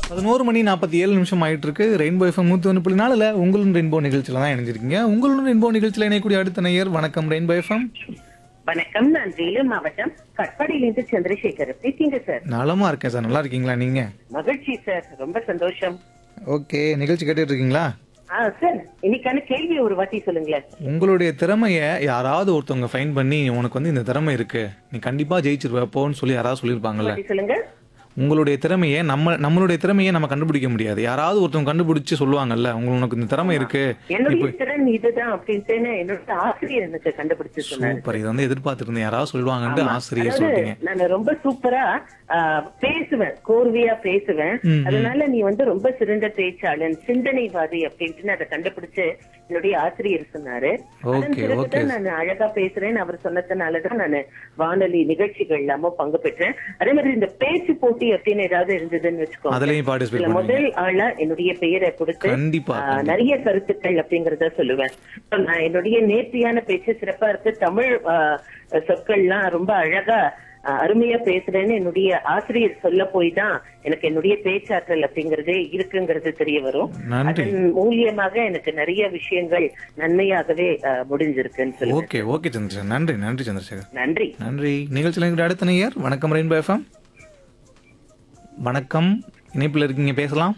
பதினோரு மணி நாற்பத்தி ஏழு நிமிஷம் ஆயிட்டு இருக்கு ரெயின்போ எஃப்எம் நூற்றி ஒன்று புள்ளி நாலில் உங்களுடன் ரெயின்போ நிகழ்ச்சியில் தான் இணைஞ்சிருக்கீங்க உங்களுடன் ரெயின்போ நிகழ்ச்சியில் இணையக்கூடிய அடுத்த நேயர் வணக்கம் ரெயின்போ எஃப்எம் வணக்கம் நான் வேலூர் மாவட்டம் கட்பாடியிலிருந்து சந்திரசேகர் பேசிங்க சார் நலமா இருக்கேன் சார் நல்லா இருக்கீங்களா நீங்க மகிழ்ச்சி சார் ரொம்ப சந்தோஷம் ஓகே நிகழ்ச்சி கேட்டுட்டு இருக்கீங்களா ஆ சார் இன்னைக்கான கேள்வி ஒரு வாட்டி சொல்லுங்களேன் உங்களுடைய திறமைய யாராவது ஒருத்தவங்க ஃபைன் பண்ணி உனக்கு வந்து இந்த திறமை இருக்கு நீ கண்டிப்பா ஜெயிச்சிருவ போன்னு சொல்லி யாராவது சொல்லியிருப்பாங்கல்ல வாட்டி சொல்லுங்க உங்களுடைய திறமையை நம்ம நம்மளுடைய திறமையை நம்ம கண்டுபிடிக்க முடியாது யாராவது ஒருத்தவங்க கண்டுபிடிச்சு சொல்லுவாங்கல்ல உங்களுக்கு உனக்கு இந்த திறமை இருக்கு என்னுடைய திறன் இதுதான் அப்படின்ட்டு என்னோட ஆசிரியர் எனக்கு கண்டுபிடிச்சு சொன்னாரு சூப்பர் இது வந்து எதிர்பார்த்திருந்தேன் யாராவது சொல்லுவாங்கன்ட்டு ஆசிரியர் அதாவது சொல்லிட்டீங்க நான் ரொம்ப சூப்பரா ஆ, பேசுவேன் கோர்வையா பேசுவேன் ம், அதனால நீ வந்து ரொம்ப சிறந்த பேச்சாளன் சிந்தனைவாதி அப்படின்ட்டு நான் அதை கண்டுபிடிச்சு என்னுடைய ஆசிரியர் சொன்னாரு அதன் ஓகே ஓகே பிறகுதான் நான் அழகா பேசுறேன் அவர் சொன்னதுனாலதான் நான் வானொலி நிகழ்ச்சிகள் எல்லாம பங்கு பெற்றேன் அதே மாதிரி இந்த பேச்சு போட்டி அப்படின்னு ஏதாவது இருந்ததுன்னு வச்சுக்கோங்க அதுலயும் பார்ட்டிசிபேட் இதுல பண்ணுவீங்க முதல் ஆளா என்னுடைய பெயரை கொடுத்து கண்டிப்பா ஆ, நிறைய கருத்துக்கள் அப்படிங்கறத சொல்லுவேன் இப்ப நான் என்னுடைய நேர்த்தியான பேச்சு சிறப்பா இருக்கு தமிழ் ஆ, சொற்கள்லாம் ரொம்ப அழகா ஆ, அருமையா பேசுறேன்னு என்னுடைய ஆசிரியர் சொல்ல போய் தான் எனக்கு என்னுடைய பேச்சாற்றல் அப்படிங்கறதே இருக்குங்கிறது தெரிய வரும் நன்றி அதன் மூலியமாக எனக்கு நிறைய விஷயங்கள் நன்மையாகவே ஆ, முடிஞ்சிருக்குன்னு சொல்லுவேன் ஓகே ஓகே சந்திரசேகர் நன்றி நன்றி சந்திரசேகர் நன்றி நன்றி நிகழ்ச்சியில் எங்களுடைய அடுத்த நேயர் வணக்கம் ரெயின்போ எஃப்எம் வணக்கம் இணைப்பில் இருக்கீங்க பேசலாம்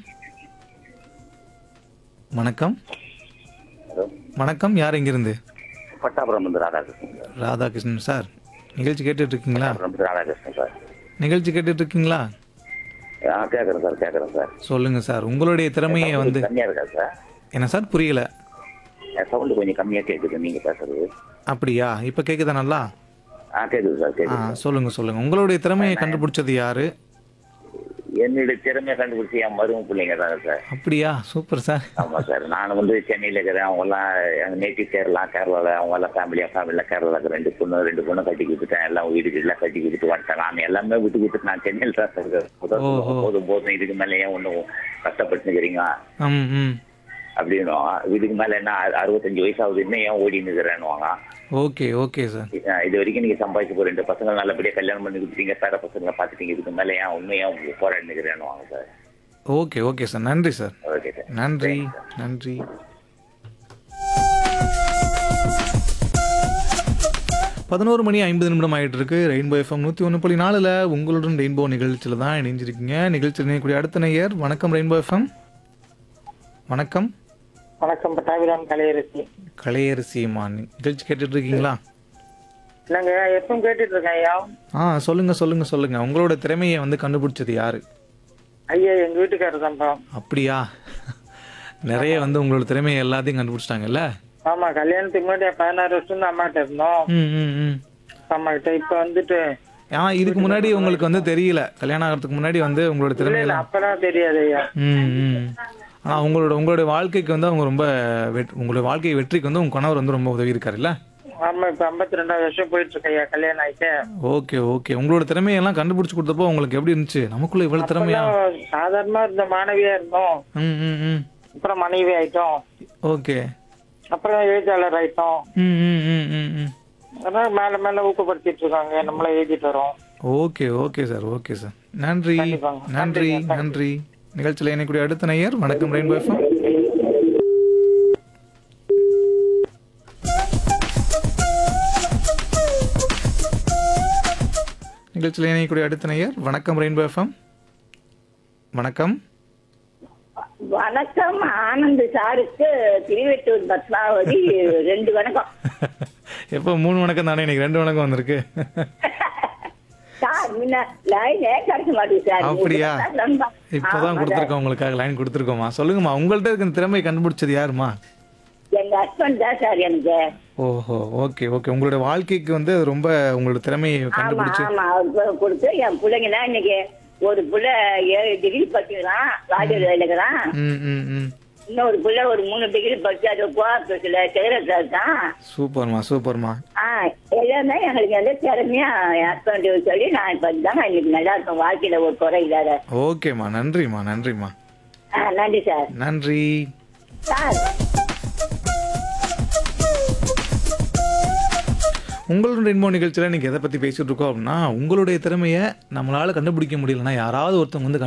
வணக்கம் வணக்கம் யார் எங்கிருந்து பட்டாபுரம் வந்து ராதாகிருஷ்ணன் சார் ராதாகிருஷ்ணன் சார் நிகழ்ச்சி கேட்டுட்டு இருக்கீங்களா பட்டாபுரம் வந்து ராதாகிருஷ்ணன் சார் நிகழ்ச்சி கேட்டுட்டு இருக்கீங்களா ஆ கேட்குறேன் சார் கேட்குறேன் சார் சொல்லுங்க சார் உங்களுடைய திறமையை வந்து கம்மியாக இருக்கா சார் என்ன சார் புரியல என் சவுண்டு கொஞ்சம் கம்மியாக கேட்குது நீங்கள் பேசுறது அப்படியா இப்போ கேட்குதா நல்லா ஆ கேட்குது சார் ஆ கேட்குது சொல்லுங்க சொல்லுங்க உங்களுடைய திறமையை கண்டுபிடிச்சது யாரு என்னுடைய திறமையை கண்டுபிடிச்சி என் மரும பிள்ளைங்க தாங்க சார் அப்படியா சூப்பர் சார் ஆமாம் சார் நான் வந்து சென்னையில் இருக்கிறேன் அவங்கெல்லாம் எங்கள் நேட்டிவ் கேரளா கேரளாவில் அவங்க எல்லாம் ஃபேமிலியாக ஃபேமிலியில் கேரளாவில் ரெண்டு பொண்ணு ரெண்டு பொண்ணு கட்டி கொடுத்துட்டேன் எல்லாம் வீடு எல்லாம் கட்டி கொடுத்துட்டு வந்துட்டேன் நான் எல்லாமே விட்டு கொடுத்துட்டு நான் சென்னையில் தான் சார் இருக்கேன். முதல் ஓஹோ. போதும் போதும் இதுக்கு மேலே ஏன் ஒன்றும் கஷ்டப்பட்டுக்கிறீங்க ம் ம் அப்படின்னு இதுக்கு மேலே என்ன அறு- அறுபத்தஞ்சு வயசாகுது இன்னும் ஏன் ஓடி நிற்கிறேன்னுவாங்க ஓகே ஓகே சார் அஹ் இது வரைக்கும் நீங்க சம்பாதிச்சு போற ரெண்டு பசங்க நல்லபடியா கல்யாணம் பண்ணி கொடுத்தீங்க பேர பசங்களை பார்த்துட்டீங்க இதுக்கு மேல ஏன் உண்மையா போராடினுக்கிறேன்னு வாங்க சார் ஓகே ஓகே சார் நன்றி சார் ஓகே சார் நன்றி நன்றி பதினோரு மணி ஐம்பது நிமிடம் ஆயிட்டு இருக்கு ரெயின்போ எஃப்எம் நூற்றி ஒன்று புள்ளி நாலில் உங்களுடன் ரெயின்போ நிகழ்ச்சியில் தான் இணைஞ்சிருக்கீங்க நிகழ்ச்சியில் இணையக்கூடிய அடுத்த நேயர் வணக்கம் ரெயின்போ எஃப்எம் வணக்கம் வணக்கம் பட்டாபிராம் கலையரசி கலையரசி மான் நிகழ்ச்சி கேட்டுட்டு இருக்கீங்களா நாங்க எப்பவும் கேட்டுட்டு இருக்கேன் ஐயா ஆ சொல்லுங்க சொல்லுங்க சொல்லுங்க உங்களோட திறமையை வந்து கண்டுபிடிச்சது யாரு ஐயா எங்க வீட்டுக்காரர் தான்ப்பா அப்படியா நிறைய வந்து உங்களோட திறமையை எல்லாத்தையும் கண்டுபிடிச்சிட்டாங்கல்ல ஆமா கல்யாணத்துக்கு முன்னாடி பதினாறு வருஷம் தான் அம்மாட்ட இருந்தோம் ம் ம் ம் அம்மா கிட்ட இப்ப வந்துட்டு ஆ இதுக்கு முன்னாடி உங்களுக்கு வந்து தெரியல கல்யாணம் ஆகிறதுக்கு முன்னாடி வந்து உங்களோட இல்ல இல்ல திறமையெல்லாம் அப்பதான் தெரியாது ஐயா ம் ம் ஆனா உங்களோட உங்களுடைய வாழ்க்கைக்கு வந்து அவங்க ரொம்ப வெட் உங்களுடைய வாழ்க்கை வெற்றிக்கு வந்து உங்க கணவர் வந்து ரொம்ப உதவி இருக்காருல்ல ஆமா இப்ப ஐம்பத்தி ரெண்டாவது வருஷம் போயிட்டு இருக்கு ஐயா கல்யாணம் ஆயிட்டு ஓகே ஓகே உங்களோட திறமையெல்லாம் கண்டுபிடிச்சு கொடுத்தப்போ உங்களுக்கு எப்படி இருந்துச்சு நமக்குள்ள இவ்வளவு திறமையா அப்பெல்லாம் சாதாரணமா இருந்த மாணவியா இருந்தோம் ம் ம் ம் அப்புறம் மனைவி ஆயிட்டோம் ஓகே அப்புறம் எழுத்தாளர் ஆயிட்டோம் ம் ம் ம் ம் ம் அதான் மேல மேல ஊக்கப்படுத்திட்டு இருக்காங்க நம்மள எழுதிட்டு வரோம் okay okay sir okay sir நன்றி கண்டிப்பாங்க. நன்றி நன்றிங்க, நன்றி நிகழ்ச்சியில் இணைக்கூடிய அடுத்த நேயர் வணக்கம் ரெயின்போ எஃப்எம் நிகழ்ச்சியில் இணையக்கூடிய அடுத்த நேயர் வணக்கம் ரெயின்போ எஃப்எம் வணக்கம் வணக்கம் ஆனந்த் சாருக்கு திருவெட்டூர் பத்மாவதி ரெண்டு வணக்கம் எப்போ மூணு வணக்கம் தானே இன்னைக்கு ரெண்டு வணக்கம் வந்திருக்கு சார் முன்ன லைனே கிடைக்க மாட்டேங்குது சார் அப்படியா? ரொம்ப- இப்போதான் ஆமா கொடுத்துருக்கோம் உங்களுக்காக லைன் கொடுத்துருக்கோமா சொல்லுங்கம்மா உங்கள்ட்ட இருக்க திறமையை கண்டுபிடிச்சது யாருமா சார். எங்க ஹஸ்பண்ட் தான் சார் எனக்கு ஓஹோ ஓகே ஓகே உங்களோட வாழ்க்கைக்கு வந்து அது ரொம்ப உங்களோட திறமையை ஆமா கண்டுபிடிச்சு ஆமா அவர் கொடுத்து என் பிள்ளைங்க தான் இன்னைக்கு ஒரு புள்ள ஏழு டிகிரி படிச்சுக்கிறான் ராஜர் வேலைக்குறான் ம் ம் ம் இன்னொரு புள்ள ஒரு மூணு டிகிரி படிச்சு அது கோஆபரேஷன்ல செய்யறதா தான் சூப்பர்மா சூப்பர்மா ஆ எல்லாமே எங்களுக்கு வந்து திறமையா என் ஹஸ்பண்ட் சொல்லி நான் இப்ப தான் இன்னைக்கு நல்லா இருக்கும் வாழ்க்கையில ஒரு குறை இல்லாத ஓகேம்மா நன்றிம்மா நன்றிம்மா ஆ, நன்றி சார் நன்றி சார் உங்களோட ரெயின்போ நிகழ்ச்சியில் நீங்கள் எதை பற்றி பேசிட்டு இருக்கோம் அப்படின்னா உங்களுடைய திறமையை நம்மளால கண்டுபிடிக்க முடியலன்னா யாராவது ஒருத்தவங்க வந்து